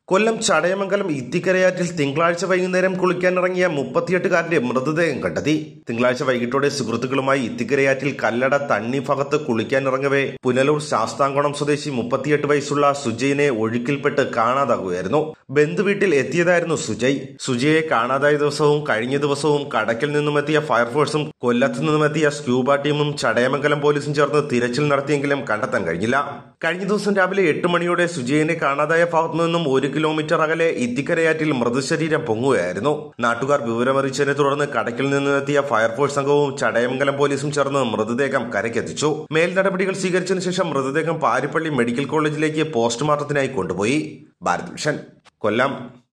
കൊല്ലം ചടയമംഗലം ഇത്തിക്കരയാറ്റിൽ തിങ്കളാഴ്ച വൈകുന്നേരം കുളിക്കാനിറങ്ങിയ മുപ്പത്തിയെട്ടുകാരന്റെ മൃതദേഹം കണ്ടെത്തി തിങ്കളാഴ്ച വൈകിട്ടോടെ സുഹൃത്തുക്കളുമായി ഇത്തിക്കരയാറ്റിൽ കല്ലട തണ്ണി ഭാഗത്ത് കുളിക്കാനിറങ്ങവേ പുനലൂർ ശാസ്താംകോണം സ്വദേശി മുപ്പത്തിയെട്ട് വയസ്സുള്ള സുജയിനെ ഒഴുക്കിൽപ്പെട്ട് കാണാതാകുകയായിരുന്നു ബന്ധുവീട്ടിൽ എത്തിയതായിരുന്നു സുജയ് സുജയെ കാണാതായ ദിവസവും കഴിഞ്ഞ ദിവസവും കടക്കിൽ നിന്നും എത്തിയ ഫയർഫോഴ്സും കൊല്ലത്തു നിന്നും എത്തിയ സ്ക്യൂബ ടീമും ചടയമംഗലം പോലീസും ചേർന്ന് തിരച്ചിൽ നടത്തിയെങ്കിലും കണ്ടെത്താൻ കഴിഞ്ഞില്ല കഴിഞ്ഞ ദിവസം രാവിലെ എട്ട് മണിയോടെ സുജയനെ കാണാതായ ഭാഗത്തു നിന്നും ഒരു കിലോമീറ്റർ അകലെ ഇത്തിക്കരയാറ്റിൽ മൃതശരീരം പൊങ്ങുകയായിരുന്നു നാട്ടുകാർ വിവരമറിയിച്ചതിനെ തുടർന്ന് കടക്കിൽ നിന്നെത്തിയ ഫയർഫോഴ്സ് സംഘവും ചടയമംഗലം പോലീസും ചേർന്ന് മൃതദേഹം കരയ്ക്കെത്തിച്ചു മേൽ നടപടികൾ സ്വീകരിച്ചതിനു ശേഷം മൃതദേഹം പാരിപ്പള്ളി മെഡിക്കൽ കോളേജിലേക്ക് പോസ്റ്റ്മോർട്ടത്തിനായി കൊണ്ടുപോയി ഭാരത് മിഷൻ കൊല്ലം